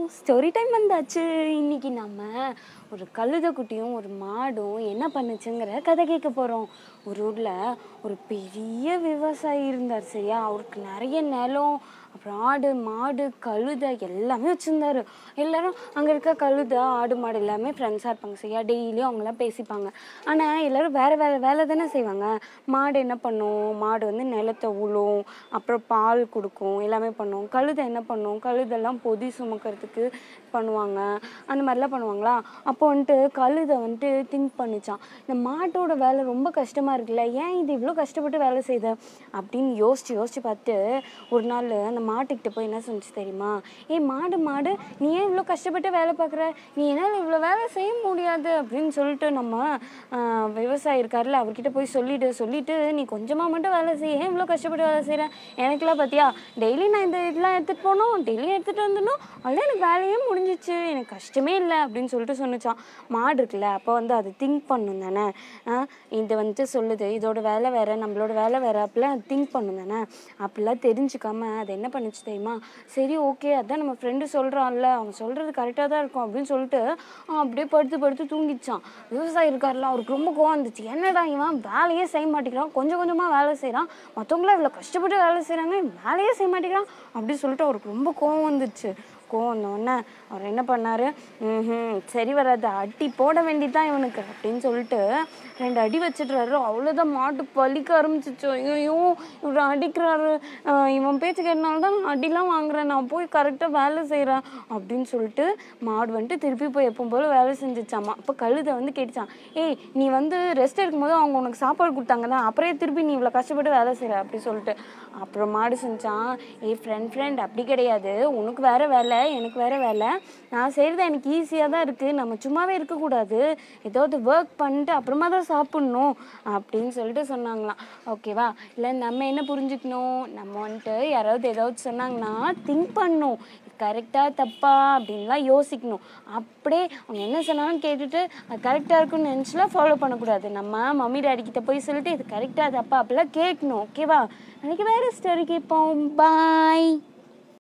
story time வந்தாச்சு இன்னைக்கு நம்ம ஒரு கழுதை குட்டியும் ஒரு மாடும் என்ன பண்ணுச்சுங்கிற கதை கேட்க போகிறோம் ஒரு ஊரில் ஒரு பெரிய விவசாயி இருந்தார் சரியா அவருக்கு நிறைய நிலம் அப்புறம் ஆடு மாடு கழுதை எல்லாமே வச்சுருந்தாரு எல்லாரும் அங்கே இருக்க கழுதை ஆடு மாடு எல்லாமே ஃப்ரெண்ட்ஸாக இருப்பாங்க சரியா டெய்லியும் அவங்களாம் பேசிப்பாங்க ஆனால் எல்லாரும் வேறு வேறு வேலை தானே செய்வாங்க மாடு என்ன பண்ணும் மாடு வந்து நிலத்தை உழும் அப்புறம் பால் கொடுக்கும் எல்லாமே பண்ணும் கழுதை என்ன பண்ணும் கழுதெல்லாம் பொதி சுமக்கிறதுக்கு பண்ணுவாங்க அந்த மாதிரிலாம் பண்ணுவாங்களா அப்போ வந்துட்டு கழுதை வந்துட்டு திங்க் பண்ணிச்சான் இந்த மாட்டோட வேலை ரொம்ப கஷ்டமாக இருக்குல்ல ஏன் இது இவ்வளோ கஷ்டப்பட்டு வேலை செய்யுது அப்படின்னு யோசிச்சு யோசிச்சு பார்த்து ஒரு நாள் அந்த மாட்டுக்கிட்ட போய் என்ன சொன்னிச்சு தெரியுமா ஏய் மாடு மாடு நீ ஏன் இவ்வளோ கஷ்டப்பட்டு வேலை பார்க்குற நீ என்னால் இவ்வளோ வேலை செய்ய முடியாது அப்படின்னு சொல்லிட்டு நம்ம ஆஹ், விவசாயி இருக்கார்ல அவர்கிட்ட போய் சொல்லிட்டு சொல்லிட்டு நீ கொஞ்சமாக மட்டும் வேலை செய்ய ஏன் இவ்வளோ கஷ்டப்பட்டு வேலை செய்கிற எனக்குலாம் பார்த்தியா டெய்லி நான் இந்த இதெல்லாம் எடுத்துகிட்டு போகணும் டெய்லி எடுத்துகிட்டு வந்துடணும் அதெல்லாம் எனக்கு வேலையே முடிஞ்சிச்சு எனக்கு கஷ்டமே இல்லை அப்படின்னு சொல்லிட்டு சொன்னிச்சான் மாடு இருக்குல்ல அப்போ வந்து அது திங்க் பண்ணும் தானே ஆஹ், இது வந்துட்டு சொல்லுது இதோட வேலை வேற நம்மளோட வேலை வேற அப்படிலாம் அது திங்க் பண்ணும் தானே அப்படிலாம் தெரிஞ்சுக்காம அது என்ன பண்ணுச்சு தெரியுமா சரி ஓகே அதான் நம்ம ஃப்ரெண்டு சொல்கிறான்ல அவன் சொல்கிறது கரெக்டாக தான் இருக்கும் அப்படின்னு சொல்லிட்டு அவன் அப்படியே படுத்து படுத்து தூங்கிச்சான் விவசாயி இருக்கார்ல அவருக்கு ரொம்ப கோவம் வந்துச்சு என்னடா இவன் வேலையே செய்ய மாட்டேங்கிறான் கொஞ்சம் கொஞ்சமாக வேலை செய்கிறான் மற்றவங்களாம் இவ்வளோ கஷ்டப்பட்டு வேலை செய்கிறாங்க வேலையே செய்ய மாட்டேங்கிறான் அப்படின்னு சொல்லிட்டு அவருக்கு ரொம்ப கோவம் வந்துச்சு கோவம் வந்தோடனே அவர் என்ன பண்ணாரு ம் சரி வராது அடி போட வேண்டியதுதான் இவனுக்கு அப்படின்னு சொல்லிட்டு ரெண்டு அடி வச்சிடுறாரு அவ்வளோதான் மாட்டு பலிக்க ஆரம்பிச்சிச்சு ஐயோ இவர் அடிக்கிறாரு ஆஹ் இவன் பேச்சு கேட்டனால தான் நான் அடிலாம் வாங்குறேன் நான் போய் கரெக்டாக வேலை செய்கிறேன் அப்படின்னு சொல்லிட்டு மாடு வந்துட்டு திருப்பி போய் எப்பவும் போல வேலை செஞ்சுச்சாமா அப்போ கழுதை வந்து கேட்டுச்சான் ஏய் நீ வந்து ரெஸ்ட் எடுக்கும்போது அவங்க உனக்கு சாப்பாடு கொடுத்தாங்க தான் அப்புறம் திருப்பி நீ இவ்வளோ கஷ்டப்பட்டு வேலை செய்கிற அப்படி சொல்லிட்டு அப்புறம் மாடு செஞ்சான் ஏய் ஃப்ரெண்ட் ஃப்ரெண்ட் அப்படி கிடையாது உனக்கு வேற வேலை எனக்கு வேற வேலை நான் செய்கிறது எனக்கு ஈஸியாக தான் இருக்குது நம்ம சும்மாவே இருக்கக்கூடாது ஏதாவது ஒர்க் பண்ணிட்டு அப்புறமா தான் சாப்பிட்ணும் அப்படின்னு சொல்லிட்டு சொன்னாங்களாம் ஓகேவா இல்லை நம்ம என்ன புரிஞ்சுக்கணும் நம்ம வந்துட்டு யாராவது ஏதாவது சொன்னாங்கன்னா திங்க் பண்ணணும் கரெக்டாக தப்பா அப்படின்லாம் யோசிக்கணும் அப்படியே அவங்க என்ன சொன்னாலும் கேட்டுட்டு அது கரெக்டாக இருக்குன்னு நினச்சிலாம் ஃபாலோ பண்ணக்கூடாது நம்ம மம்மி டாடி கிட்ட போய் சொல்லிட்டு இது கரெக்டாக தப்பா அப்படிலாம் கேட்கணும் ஓகேவா நாளைக்கு வேறு ஸ்டோரி கேட்போம் பாய்